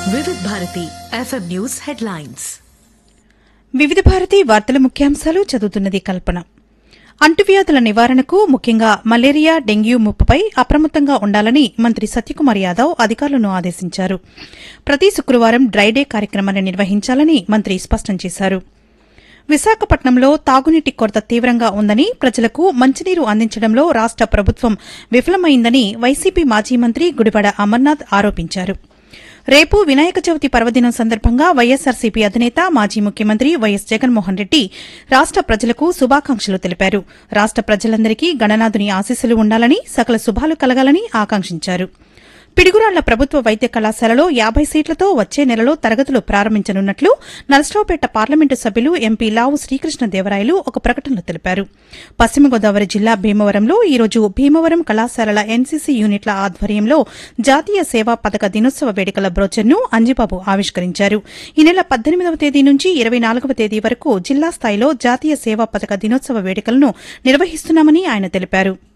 వివిధ Bharati FM news headlines వివిధ భారతి వార్తల ముఖ్యాంశాలు చదువుతున్నది కల్పన అంటువ్యాధుల నివారణకు ముఖ్యంగా మలేరియా డెంగ్యూ ముప్పుపై అప్రమత్తంగా ఉండాలని మంత్రి సత్యకుమార్ యాదవ్ అధికారులను ఆదేశించారు ప్రతి శుక్రవారం డ్రైడే కార్యక్రమాన్ని నిర్వహించాలని మంత్రి స్పష్టం చేశారు విశాఖపట్నంలో తాగునీటి కొరత తీవ్రంగా ఉందని ప్రజలకు మంచినీరు అందించడంలో రాష్ట ప్రభుత్వం విఫలమైందని వైసీపీ మాజీ మంత్రి గుడివాడ అమర్నాథ్ ఆరోపించారు రేపు వినాయక చవితి పర్వదినం సందర్భంగా వైఎస్సార్సీపీ అధినేత మాజీ ముఖ్యమంత్రి వైఎస్ జగన్మోహన్ రెడ్డి రాష్ట ప్రజలకు శుభాకాంక్షలు తెలిపారు రాష్ట ప్రజలందరికీ గణనాథుని ఆశీస్సులు ఉండాలని సకల శుభాలు కలగాలని ఆకాంక్షించారు పిడుగురాళ్ల ప్రభుత్వ వైద్య కళాశాలలో యాబై సీట్లతో వచ్చే నెలలో తరగతులు ప్రారంభించనున్నట్లు నరసరావుపేట పార్లమెంటు సభ్యులు ఎంపీ లావు శ్రీకృష్ణదేవరాయలు ఒక ప్రకటనలో తెలిపారు పశ్చిమ గోదావరి జిల్లా భీమవరంలో ఈరోజు భీమవరం కళాశాలల ఎన్సీసీ యూనిట్ల ఆధ్వర్యంలో జాతీయ సేవా పథక దినోత్సవ వేడుకల బ్రోచర్ను అంజిబాబు ఆవిష్కరించారు ఈ నెల పద్దెనిమిదవ తేదీ నుంచి ఇరవై నాలుగవ తేదీ వరకు జిల్లా స్థాయిలో జాతీయ సేవా పథక దినోత్సవ వేడుకలను నిర్వహిస్తున్నామని ఆయన తెలిపారు